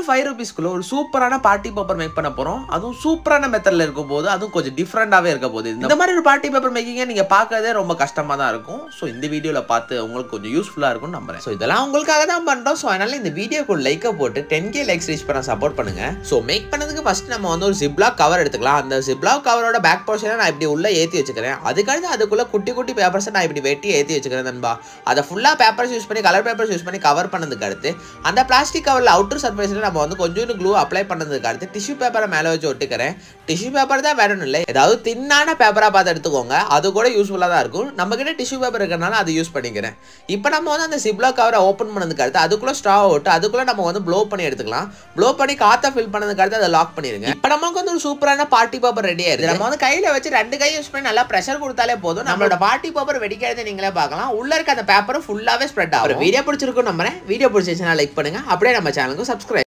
five ருபீஸ்க்குள்ள ஒரு சூப்பரான party paper make பண்ண போறோம் அதுவும் சூப்பரான மெத்தட்ல இருக்கும் போது அதுவும் கொஞ்சம் டிஃப்ரெண்டாவே இருக்க போகுது இந்த மாதிரி ஒரு பார்ட்டி பேப்பர் மேக்கிங்க நீங்க பார்க்கறதே ரொம்ப கஷ்டமா தான் இருக்கும் ஸோ இந்த வீடியோல பார்த்து உங்களுக்கு கொஞ்சம் யூஸ்ஃபுல்லா இருக்கும்னு நம்புறேன் ஸோ இதெல்லாம் உங்களுக்காக தான் பண்றோம் ஸோ அதனால இந்த வீடியோக்கு லைக்கை போட்டு டென் கே லைக்ஸ் ரீச் பண்ண சப்போர்ட் பண்ணுங்க ஸோ மேக் பண்ணதுக்கு ஃபர்ஸ்ட் நம்ம வந்து ஒரு ஜிப்லாக் கவர் எடுத்துக்கலாம் அந்த ஜிப்லாக் கவரோட பேக் போர்ஷனை நான் இப்படி உள்ள ஏற்றி வச்சுக்கிறேன் அதுக்கடுத்து அதுக்குள்ள குட்டி குட்டி பேப்பர்ஸை நான் இப்படி வெட்டி ஏற்றி வச்சுக்கிறேன் நண்பா அதை ஃபுல்லாக பேப்பர்ஸ் யூஸ் பண்ணி கலர் பேப்பர்ஸ் யூஸ் பண்ணி கவர் பண்ணதுக்கு அடுத்து அந்த பிளாஸ்டிக் கவரில் அவுட்டர் சர்ஃபேஸில் நம்ம வந்து கொஞ்சோண்டு க்ளூ அப்ளை பண்ணதுக்கு அடுத்து டிஷ்யூ பேப்பரை மேலே வச்சு ஒட்டிக்கிறேன் டிஷ்யூ பேப்பர் தான் வேணும் இல்லை ஏதாவது தின்னான பேப்பராக பார்த்து எடுத்துக்கோங்க அது கூட யூஸ்ஃபுல்லாக தான் இருக்கும் நம்ம கிட்ட டிஷ்யூ பேப்பர் இருக்கிறனால அதை யூஸ் பண்ணிக்கிறேன் இப்போ நம்ம வந்து அந்த சிப்லா கவரை ஓப்பன் பண்ணதுக்கு அடுத்து அதுக்குள்ள ஸ்ட்ரா விட்டு அதுக்குள்ள நம்ம வந்து ப்ளோ பண்ணி எடுத்துக்கலாம் ப்ளோ பண்ணி காற்றை ஃபில் பண்ணதுக்கு அடுத்து அதை லாக் பண்ணிருங்க இப்போ நமக்கு வந்து ஒரு சூப்பரான பார்ட்டி பேப்பர் ரெடி ஆயிருக்கு நம்ம வந்து கையில வச்சு ரெண்டு கை யூஸ் பண்ணி நல்லா ப்ரெஷர் கொடுத்தாலே போதும் நம்மளோட பார்ட்டி பேப்பர் வெடிக்கிறத நீங்களே பார்க்கலாம் உள்ள இருக்க அந்த பேப்பர் ஃபுல்லாவே ஸ்ப்ரெட் ஆகும் வீடியோ பிடிச்சிருக்கும் நம்புறேன் வீடியோ பிடிச்சிச்சுன்னா லைக் பண்ணுங்க அப்படியே நம்ம சேனலுக்கு சப்ஸ்கிரைப்